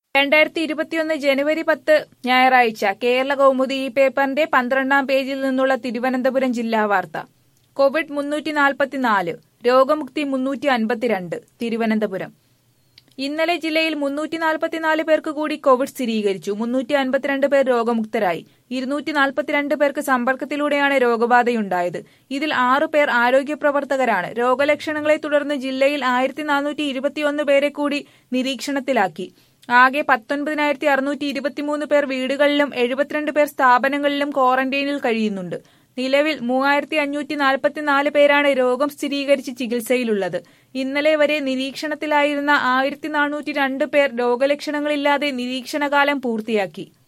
രണ്ടായിരത്തി ഇരുപത്തിയൊന്ന് ജനുവരി പത്ത് ഞായറാഴ്ച കേരള കൗമുദി ഈ പേപ്പറിന്റെ പന്ത്രണ്ടാം പേജിൽ നിന്നുള്ള തിരുവനന്തപുരം ജില്ലാ വാർത്ത കോവിഡ് മുന്നൂറ്റി നാൽപ്പത്തിനാല് രോഗമുക്തി മുന്നൂറ്റി അൻപത്തിരണ്ട് തിരുവനന്തപുരം ഇന്നലെ ജില്ലയിൽ മുന്നൂറ്റി നാൽപ്പത്തിനാല് പേർക്ക് കൂടി കോവിഡ് സ്ഥിരീകരിച്ചു മുന്നൂറ്റി അൻപത്തിരണ്ട് പേർ രോഗമുക്തരായി ഇരുന്നൂറ്റി നാൽപ്പത്തിരണ്ട് പേർക്ക് സമ്പർക്കത്തിലൂടെയാണ് രോഗബാധയുണ്ടായത് ഇതിൽ ആറു പേർ ആരോഗ്യ പ്രവർത്തകരാണ് രോഗലക്ഷണങ്ങളെ തുടർന്ന് ജില്ലയിൽ ആയിരത്തി നാനൂറ്റി ഇരുപത്തിയൊന്ന് പേരെ കൂടി നിരീക്ഷണത്തിലാക്കി ആകെ പത്തൊൻപതിനായിരത്തി അറുന്നൂറ്റി ഇരുപത്തിമൂന്ന് പേർ വീടുകളിലും എഴുപത്തിരണ്ട് പേർ സ്ഥാപനങ്ങളിലും ക്വാറന്റൈനിൽ കഴിയുന്നുണ്ട് നിലവിൽ മൂവായിരത്തി അഞ്ഞൂറ്റി നാൽപ്പത്തിനാല് പേരാണ് രോഗം സ്ഥിരീകരിച്ച് ചികിത്സയിലുള്ളത് ഇന്നലെ വരെ നിരീക്ഷണത്തിലായിരുന്ന ആയിരത്തി നാനൂറ്റി രണ്ട് പേർ രോഗലക്ഷണങ്ങളില്ലാതെ നിരീക്ഷണകാലം പൂർത്തിയാക്കി